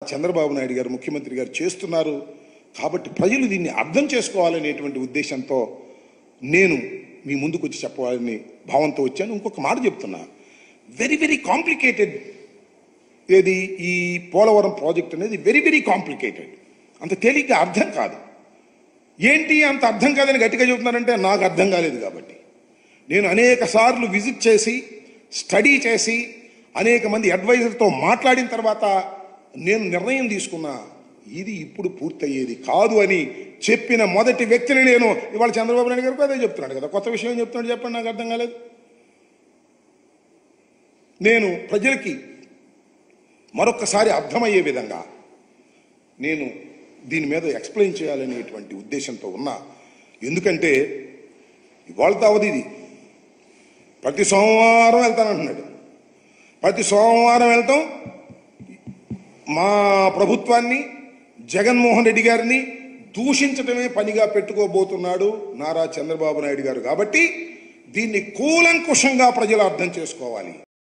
చంద్రబాబు నాయుడు గారు ముఖ్యమంత్రి గారు చేస్తున్నారు కాబట్టి ప్రజలు దీన్ని అర్థం చేసుకోవాలనేటువంటి ఉద్దేశంతో నేను మీ ముందుకు వచ్చి చెప్పాలని భావంతో వచ్చాను ఇంకొక మాట చెప్తున్నా వెరీ వెరీ కాంప్లికేటెడ్ ఏది ఈ పోలవరం ప్రాజెక్ట్ అనేది వెరీ వెరీ కాంప్లికేటెడ్ అంత తేలిగ్గా అర్థం కాదు ఏంటి అంత అర్థం కాదని గట్టిగా చెబుతున్నారంటే నాకు అర్థం కాలేదు కాబట్టి నేను అనేక సార్లు విజిట్ చేసి స్టడీ చేసి అనేక మంది అడ్వైజర్తో మాట్లాడిన తర్వాత నేను నిర్ణయం తీసుకున్నా ఇది ఇప్పుడు పూర్తయ్యేది కాదు అని చెప్పిన మొదటి వ్యక్తిని నేను ఇవాళ చంద్రబాబు నాయుడు గారికి అదే చెప్తున్నాడు కదా కొత్త విషయం ఏం చెప్తున్నాడు చెప్పండి నాకు అర్థం కాలేదు నేను ప్రజలకి మరొక్కసారి అర్థమయ్యే విధంగా నేను దీని మీద ఎక్స్ప్లెయిన్ చేయాలనేటువంటి ఉద్దేశంతో ఉన్నా ఎందుకంటే ఇవాళ అవధి ఇది ప్రతి సోమవారం వెళ్తానంటున్నాడు ప్రతి సోమవారం వెళ్తాం మా ప్రభుత్వాన్ని జగన్మోహన్ రెడ్డి గారిని దూషించటమే పనిగా పెట్టుకోబోతున్నాడు నారా చంద్రబాబు నాయుడు గారు కాబట్టి దీన్ని కూలంకుషంగా ప్రజలు అర్థం చేసుకోవాలి